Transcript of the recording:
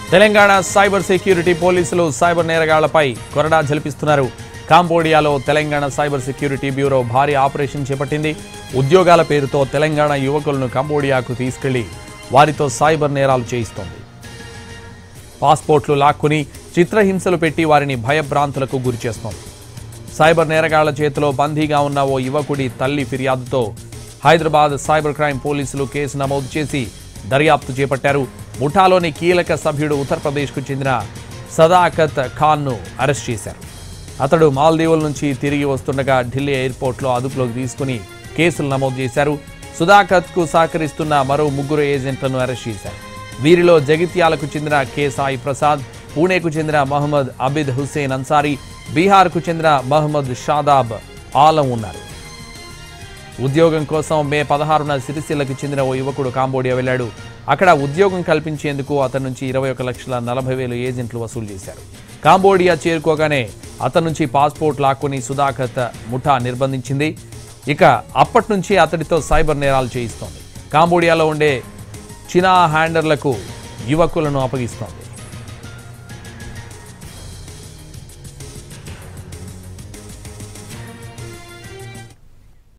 Telangana cyber security పోలీసులు cyber నేరగాళ్లపై కొరడా జలిపిస్తున్నారు కాంబోడియాలో తెలంగాణ సైబర్ సెక్యూరిటీ బ్యూరో భారీ ఆపరేషన్ చేపట్టింది ఉద్యోగాల పేరుతో తెలంగాణ యువకులను కంబోడియాకు తీసుకెళ్లి వారితో సైబర్ నేరాలు చేయిస్తోంది పాస్పోర్ట్లు లాక్కుని చిత్రహింసలు పెట్టి వారిని భయభ్రాంతులకు గురి చేస్తోంది సైబర్ నేరగాళ్ల చేతిలో బందీగా ఉన్న ఓ యువకుడి తల్లి ఫిర్యాదుతో హైదరాబాద్ సైబర్ క్రైమ్ పోలీసులు కేసు నమోదు చేసి దర్యాప్తు చేపట్టారు ముఠాలోని కీలక సభ్యుడు ఉత్తరప్రదేశ్కు చెందిన సదాకత్ ఖాన్ను అరెస్ట్ చేశారు అతడు మాల్దీవుల నుంచి తిరిగి వస్తుండగా ఢిల్లీ ఎయిర్పోర్ట్లో అదుపులోకి తీసుకుని కేసులు నమోదు చేశారు సుధాకత్కు సహకరిస్తున్న మరో ముగ్గురు ఏజెంట్లను అరెస్ట్ చేశారు వీరిలో జగిత్యాలకు చెందిన కె సాయి ప్రసాద్ పూణేకు చెందిన మహమ్మద్ అబిద్ హుస్సేన్ అన్సారీ బీహార్కు చెందిన మహమ్మద్ షాదాబ్ ఆలం ఉన్నారు ఉద్యోగం కోసం మే పదహారున సిరిసిల్లకు చెందిన ఓ యువకుడు కాంబోడియా వెళ్ళాడు అక్కడ ఉద్యోగం కల్పించేందుకు అతని నుంచి ఇరవై ఒక లక్షల నలభై వేలు ఏజెంట్లు వసూలు చేశారు కాంబోడియా చేరుకోగానే అతని నుంచి పాస్పోర్ట్ లాక్కుని సుధాకత్ ముఠా నిర్బంధించింది ఇక అప్పటి నుంచి అతడితో సైబర్ నేరాలు చేయిస్తోంది కాంబోడియాలో ఉండే చినా హ్యాండర్లకు యువకులను అప్పగిస్తోంది